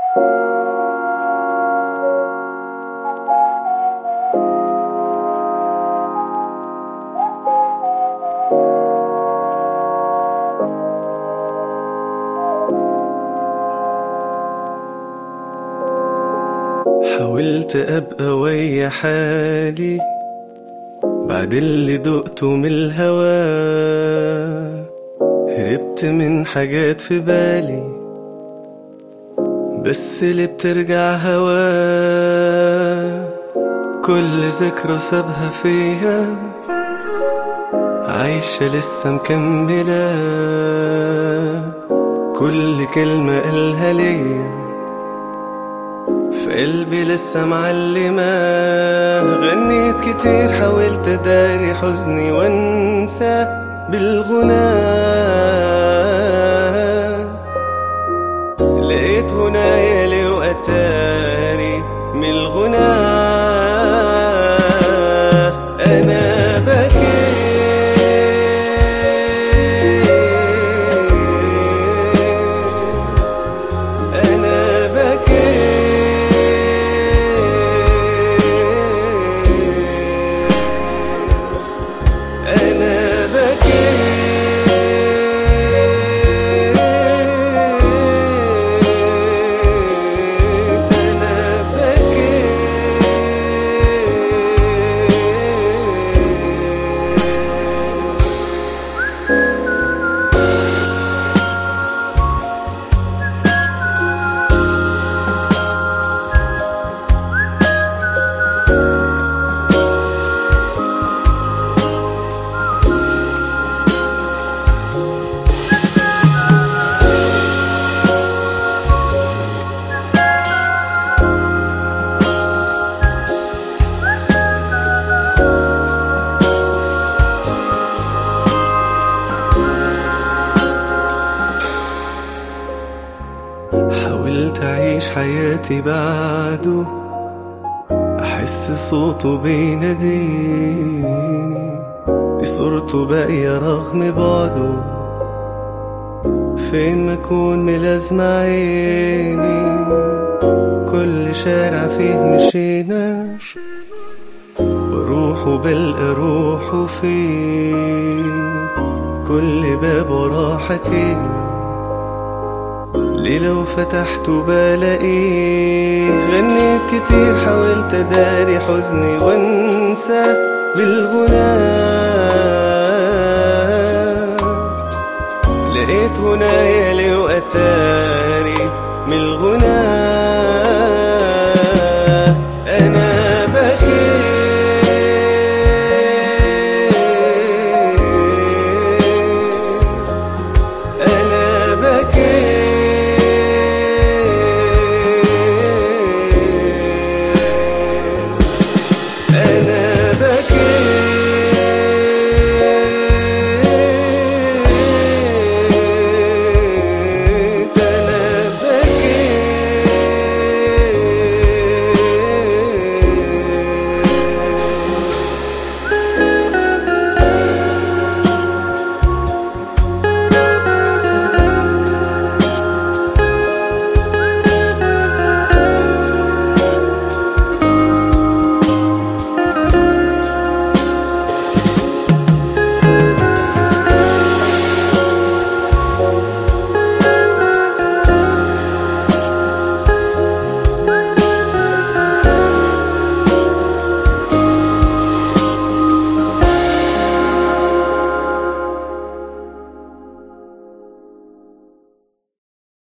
حاولت أبقى ويا حالي بعد اللي دقته من الهوى هربت من حاجات في بالي بس اللي بترجع هوا كل ذكرى سابها فيا عايشة لسه مكملة كل كلمة قالها ليا في قلبي لسه معلمة غنيت كتير حاولت أداري حزني وانسى بالغناء لقيت غنايا لي وأتاري من الغناء أنا بكيت أنا بكيت أنا بكيت أنا بكيت حاولت أعيش حياتي بعده أحس صوته بيناديني دي صورته باقية رغم بعده فين ما أكون ملازمة عيني كل شارع فيه مشينا بروحه بلقى روحه فيه كل باب وراه حكينا ليه لو فتحته بلاقيه غنيت كتير حاولت أداري حزني وانسى بالغناء لقيت غنايا لي وأتاني